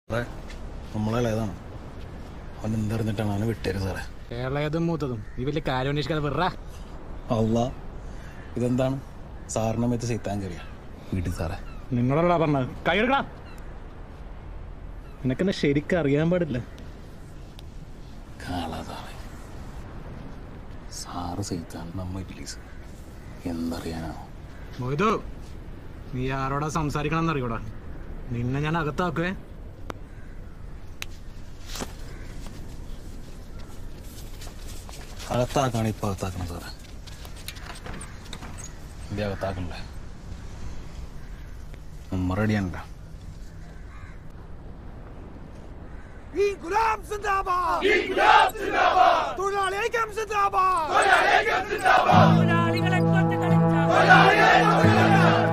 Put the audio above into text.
സാറേ നമ്മളേതാണ് അവൻ എന്തറിഞ്ഞിട്ടാണ് അവനെ വിട്ടേര് സാറേ കേരളയതും മൂത്തതും ഈ വലിയ കാര്യം അന്വേഷിക്കാതെ വെറ അല്ല ഇതെന്താണ് സാറിനെ മെത്ത് സൈത്താൻ കയറിയ വീട്ടിൽ സാറേ നിങ്ങളോടാ പറഞ്ഞത് കൈയെടുക്കടാ നിനക്കെന്നെ ശരിക്കും അറിയാൻ പാടില്ല കാണാ സാറേ സാറ് സൈത്താൻ നമ്മ ഇബ്ലീസ് എന്തറിയാനാണോ മൊയ്തു നീ ആരോടാ സംസാരിക്കണം എന്നറിയൂടാ നിന്നെ ഞാൻ അകത്താക്കുവേ അകത്താക്കാണ് ഇപ്പൊ അകത്താക്കണം സാറേ ഇത് അകത്താക്കണല്ലേ നമ്മ റെഡിയാണല്ലോ İnkılap zindabad! İnkılap zindabad! തൊഴിലാളി ഐക്യം സിന്ദാബാദ് തൊഴിലാളികളെ കൊന്നു കളിച്ച